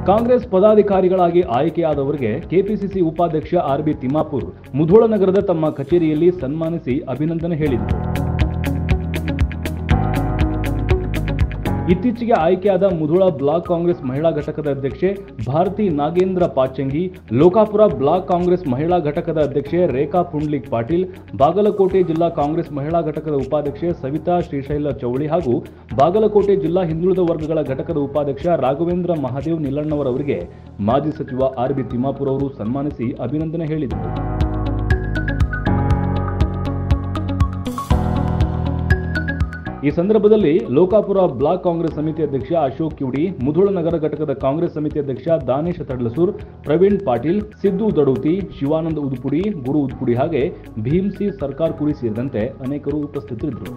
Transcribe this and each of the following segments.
ಕಾಂಗ್ರೆಸ್ ಪದಾಧಿಕಾರಿಗಳಾಗಿ ಆಯ್ಕೆಯಾದವರಿಗೆ ಕೆಪಿಸಿಸಿ ಉಪಾಧ್ಯಕ್ಷ ಆರ್ ಬಿ ತಿಮ್ಮಾಪುರ್ ಮುಧೋಳ ನಗರದ ತಮ್ಮ ಕಚೇರಿಯಲ್ಲಿ ಸನ್ಮಾನಿಸಿ ಅಭಿನಂದನೆ ಹೇಳಿದರು ಇತ್ತೀಚೆಗೆ ಆಯ್ಕೆಯಾದ ಮುಧೋಳ ಬ್ಲಾಕ್ ಕಾಂಗ್ರೆಸ್ ಮಹಿಳಾ ಘಟಕದ ಅಧ್ಯಕ್ಷೆ ಭಾರತಿ ನಾಗೇಂದ್ರ ಪಾಚಂಗಿ ಲೋಕಾಪುರ ಬ್ಲಾಕ್ ಕಾಂಗ್ರೆಸ್ ಮಹಿಳಾ ಘಟಕದ ಅಧ್ಯಕ್ಷೆ ರೇಖಾ ಪುಂಡ್ಲಿಕ್ ಪಾಟೀಲ್ ಬಾಗಲಕೋಟೆ ಜಿಲ್ಲಾ ಕಾಂಗ್ರೆಸ್ ಮಹಿಳಾ ಘಟಕದ ಉಪಾಧ್ಯಕ್ಷೆ ಸವಿತಾ ಶ್ರೀಶೈಲ ಚೌಳಿ ಹಾಗೂ ಬಾಗಲಕೋಟೆ ಜಿಲ್ಲಾ ಹಿಂದುಳಿದ ವರ್ಗಗಳ ಘಟಕದ ಉಪಾಧ್ಯಕ್ಷ ರಾಘವೇಂದ್ರ ಮಹಾದೇವ್ ನಿಲ್ಲಣ್ಣವರವರಿಗೆ ಮಾಜಿ ಸಚಿವ ಆರ್ ಬಿ ತಿಮ್ಮಾಪುರ್ ಅವರು ಸನ್ಮಾನಿಸಿ ಅಭಿನಂದನೆ ಹೇಳಿದರು ಈ ಸಂದರ್ಭದಲ್ಲಿ ಲೋಕಾಪುರ ಬ್ಲಾಕ್ ಕಾಂಗ್ರೆಸ್ ಸಮಿತಿ ಅಧ್ಯಕ್ಷ ಅಶೋಕ್ ಕಿವಡಿ ಮುಧೋಳ ನಗರ ಘಟಕದ ಕಾಂಗ್ರೆಸ್ ಸಮಿತಿ ಅಧ್ಯಕ್ಷ ದಾನೇಶ್ ತಡ್ಲಸೂರ್ ಪ್ರವೀಣ್ ಪಾಟೀಲ್ ಸಿದ್ದು ದಡೂತಿ ಶಿವಾನಂದ್ ಉದುಪುಡಿ ಗುರು ಉದುಪುಡಿ ಹಾಗೆ ಭೀಮ್ಸಿ ಸರ್ಕಾರ್ ಕುರಿ ಸೇರಿದಂತೆ ಅನೇಕರು ಉಪಸ್ಥಿತರಿದ್ದರು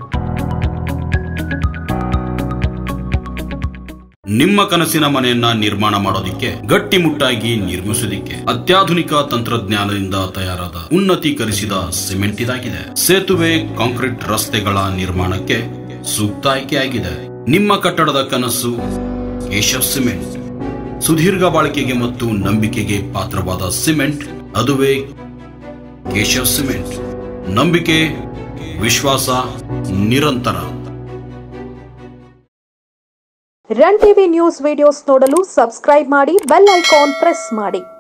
ನಿಮ್ಮ ಕನಸಿನ ಮನೆಯನ್ನ ನಿರ್ಮಾಣ ಮಾಡೋದಿಕ್ಕೆ ಗಟ್ಟಿಮುಟ್ಟಾಗಿ ನಿರ್ಮಿಸೋದಿಕ್ಕೆ ಅತ್ಯಾಧುನಿಕ ತಂತ್ರಜ್ಞಾನದಿಂದ ತಯಾರಾದ ಉನ್ನತೀಕರಿಸಿದ ಸಿಮೆಂಟ್ ಇದಾಗಿದೆ ಸೇತುವೆ ಕಾಂಕ್ರೀಟ್ ರಸ್ತೆಗಳ ನಿರ್ಮಾಣಕ್ಕೆ ಸೂಕ್ತ ಆಯ್ಕೆಯಾಗಿದೆ ನಿಮ್ಮ ಕಟ್ಟಡದ ಕನಸು ಕೇಶವ್ ಸಿಮೆಂಟ್ ಸುದೀರ್ಘ ಬಾಳಿಕೆಗೆ ಮತ್ತು ನಂಬಿಕೆಗೆ ಪಾತ್ರವಾದ ಸಿಮೆಂಟ್ ಅದುವೇ ಕೇಶವ್ ಸಿಮೆಂಟ್ ನಂಬಿಕೆ ವಿಶ್ವಾಸ ನಿರಂತರ ರನ್ ಟಿವಿ ನ್ಯೂಸ್ ವಿಡಿಯೋಸ್ ನೋಡಲು ಸಬ್ಸ್ಕ್ರೈಬ್ ಮಾಡಿ ಬೆಲ್ ಐಕಾನ್ ಪ್ರೆಸ್ ಮಾಡಿ